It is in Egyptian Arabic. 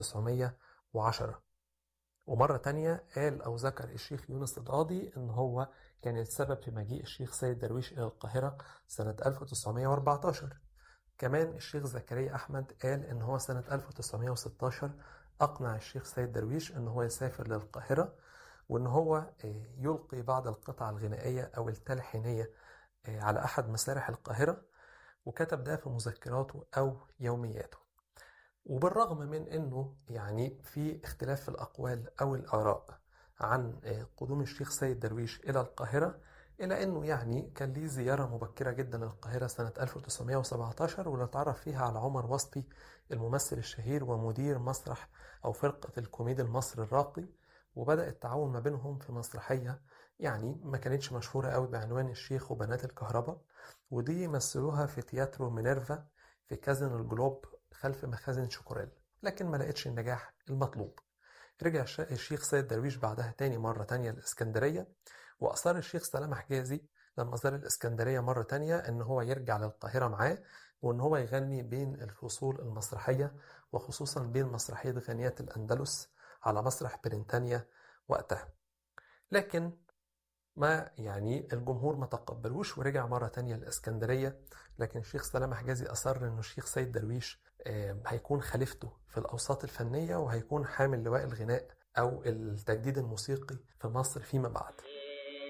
1910 ومرة تانية قال أو ذكر الشيخ يونس القاضي إن هو كان السبب في مجيء الشيخ سيد درويش إلى القاهرة سنة 1914 كمان الشيخ زكريا أحمد قال إن هو سنة 1916 أقنع الشيخ سيد درويش إن هو يسافر للقاهرة وإن هو يلقي بعض القطع الغنائية أو التلحينية على أحد مسارح القاهرة وكتب ده في مذكراته أو يومياته وبالرغم من انه يعني في اختلاف في الاقوال او الاراء عن قدوم الشيخ سيد درويش الى القاهره الا انه يعني كان ليه زياره مبكره جدا للقاهره سنه 1917 واللي اتعرف فيها على عمر وصفي الممثل الشهير ومدير مسرح او فرقه الكوميدي المصري الراقي وبدا التعاون ما بينهم في مسرحيه يعني ما كانتش مشهوره قوي بعنوان الشيخ وبنات الكهرباء ودي مثلوها في تياترو مينيرفا في كازن الجلوب خلف مخازن شوكوريل لكن ما لقتش النجاح المطلوب رجع الشيخ سيد درويش بعدها تاني مرة تانية الإسكندرية وأصر الشيخ سلام حجازي لما زار الإسكندرية مرة تانية إن هو يرجع للقاهرة معاه وإن هو يغني بين الفصول المسرحية وخصوصا بين مسرحية غنيات الأندلس على مسرح بريطانيا وقتها لكن ما يعني الجمهور ما تقبلوش ورجع مرة تانية الإسكندرية لكن الشيخ سلام حجازي أصر إنه الشيخ سيد درويش هيكون خليفته في الأوساط الفنية وهيكون حامل لواء الغناء أو التجديد الموسيقي في مصر فيما بعد